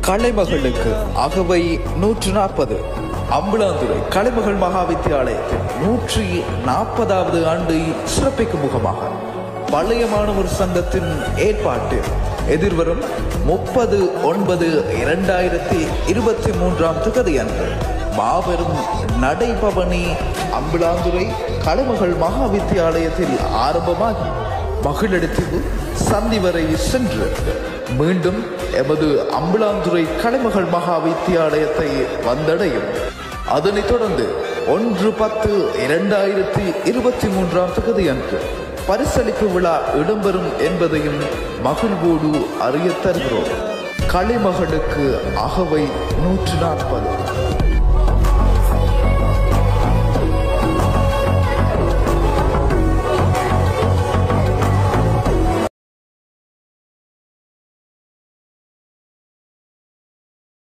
கலைமகளுக்கு அகவை நூற்று நாற்பது அம்புலாந்துறை கலைமகள் மகா வித்தியாலயத்தில் நூற்றி நாற்பதாவது ஆண்டு சிறப்பிக்கும் முகமாக பழைய மாணவர் சங்கத்தின் ஏற்பாட்டில் எதிர்வரும் முப்பது ஒன்பது இரண்டாயிரத்தி இருபத்தி மூன்றாம் திகதி அன்று மாபெரும் நடைபவனி அம்புலாந்துறை கலைமகள் மகா வித்தியாலயத்தில் ஆரம்பமாகி மகிழடுத்தீவு சந்தி வரை சென்று மீண்டும் எமது அம்புலாந்துறை கலைமகள் மகா வித்தியாலயத்தை வந்தடையும் அதனைத் தொடர்ந்து ஒன்று பத்து இரண்டாயிரத்தி இருபத்தி மூன்றாம் தேதி அன்று பரிசளிப்பு விழா இடம்பெறும் என்பதையும் மகிழ்வோடு அறிய தருகிறோம் கலைமகளுக்கு அகவை நூற்று நாற்பது